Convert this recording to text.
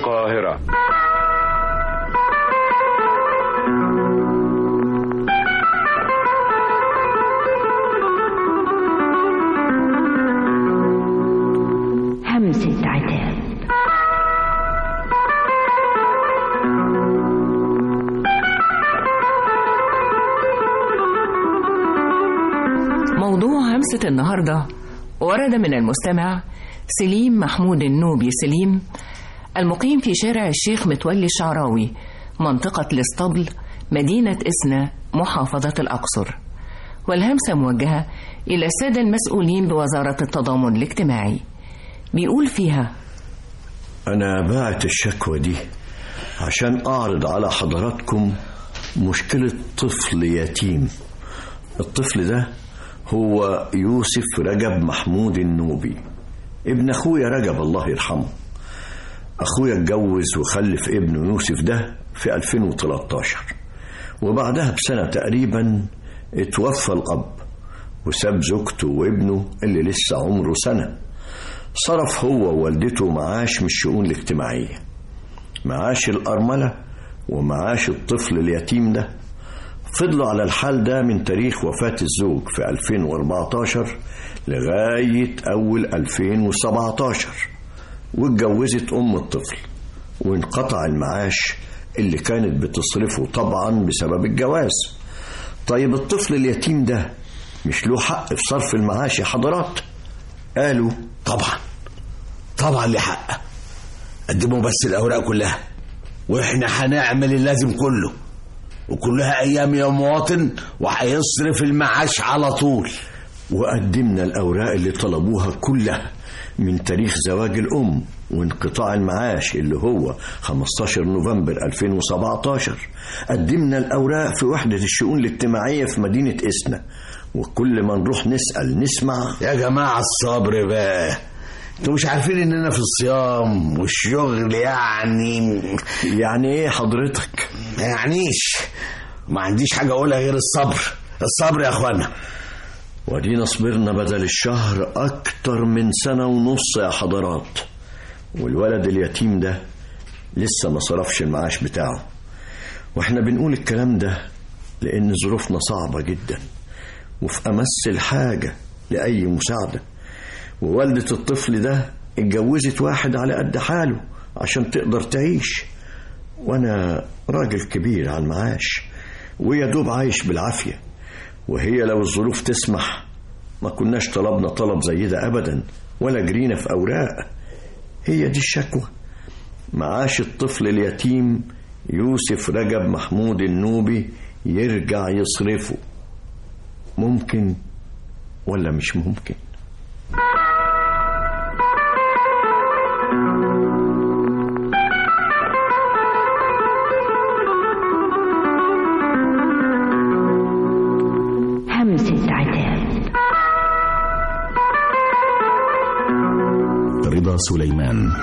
القاهرة همسة عتاب موضوع همسة النهاردة ورد من المستمع سليم محمود النوبي سليم المقيم في شارع الشيخ متولي الشعراوي منطقة الاسطبل مدينة إسنا محافظة الأقصر والهمسة موجهة إلى السادة المسؤولين بوزارة التضامن الاجتماعي بيقول فيها أنا باعت الشكوى دي عشان أعرض على حضراتكم مشكلة طفل يتيم الطفل ده هو يوسف رجب محمود النوبي ابن أخويا رجب الله يرحمه أخويا اتجوز وخلف ابنه يوسف ده في 2013 وبعدها بسنة تقريبا اتوفى الأب وساب زوجته وابنه اللي لسه عمره سنة صرف هو ووالدته معاش من الشؤون الاجتماعية معاش الأرملة ومعاش الطفل اليتيم ده فضلوا على الحال ده من تاريخ وفاة الزوج في 2014 لغاية أول 2017 واتجوزت أم الطفل وانقطع المعاش اللي كانت بتصرفه طبعا بسبب الجواز طيب الطفل اليتيم ده مش له حق في صرف المعاش يا حضرات قالوا طبعا طبعا ليه حق قدموا بس الأوراق كلها وإحنا هنعمل اللازم كله وكلها أيام يا مواطن وهيصرف المعاش على طول وقدمنا الأوراق اللي طلبوها كلها من تاريخ زواج الأم وانقطاع المعاش اللي هو 15 نوفمبر 2017 قدمنا الأوراق في وحدة الشؤون الاجتماعية في مدينة إسنا وكل ما نروح نسأل نسمع يا جماعة الصبر بقى انتوا مش عارفين اننا في الصيام والشغل يعني يعني ايه حضرتك ما يعنيش ما عنديش حاجة اقولها غير الصبر الصبر يا اخوانا ودينا صبرنا بدل الشهر أكتر من سنة ونص يا حضرات والولد اليتيم ده لسه ما صرفش المعاش بتاعه واحنا بنقول الكلام ده لأن ظروفنا صعبة جدا وفي أمس الحاجة لأي مساعدة ووالدة الطفل ده اتجوزت واحد على قد حاله عشان تقدر تعيش وأنا راجل كبير على المعاش ويا دوب عايش بالعافية وهي لو الظروف تسمح ما كناش طلبنا طلب زي ده أبدا ولا جرينا في أوراق هي دي الشكوى معاش الطفل اليتيم يوسف رجب محمود النوبي يرجع يصرفه ممكن ولا مش ممكن همسة عتاب رضا سليمان